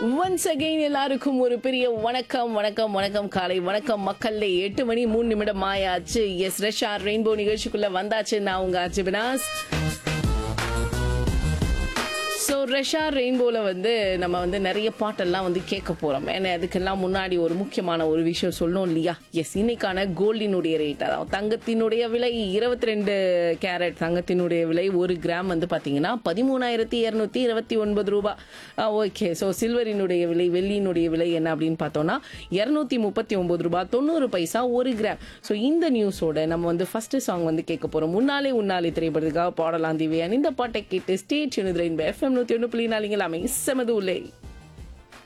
once again எல்லாருக்கும் ஒரு பெரிய வணக்கம் வணக்கம் வணக்கம் காலை வணக்கம் மக்கள்ல எட்டு மணி மூணு நிமிடம் ஆயாச்சு எஸ் ரெஷா ரெயின்போ நிகழ்ச்சிக்குள்ள வந்தாச்சு நான் உங்க அஜிபினாஸ் ஸோ ரெஷா ரெயின்போல வந்து நம்ம வந்து நிறைய பாட்டெல்லாம் வந்து கேட்க போறோம் ஏன்னா அதுக்கெல்லாம் முன்னாடி ஒரு முக்கியமான ஒரு விஷயம் சொல்லணும் இல்லையா எஸ் இன்னைக்கான கோல்டினுடைய ரேட் அதாவது தங்கத்தினுடைய விலை இருபத்தி ரெண்டு கேரட் தங்கத்தினுடைய விலை ஒரு கிராம் வந்து பாத்தீங்கன்னா பதிமூணாயிரத்தி இருநூத்தி இருபத்தி ஒன்பது ரூபாய் ஓகே ஸோ சில்வரினுடைய விலை வெள்ளியினுடைய விலை என்ன அப்படின்னு பார்த்தோம்னா இருநூத்தி முப்பத்தி ஒன்பது ரூபாய் தொண்ணூறு பைசா ஒரு கிராம் ஸோ இந்த நியூஸோட நம்ம வந்து ஃபர்ஸ்ட் சாங் வந்து கேட்க போறோம் முன்னாலே உன்னாலே திரைப்படத்துக்காக பாடலாம் திவ்யான் இந்த பாட்டை கேட்டு ஸ்டேட் யூனித் ரெயின் எஃப்எம் நூத்தி ஒன்று புள்ளி நாலுங்களாமே செமது உள்ளே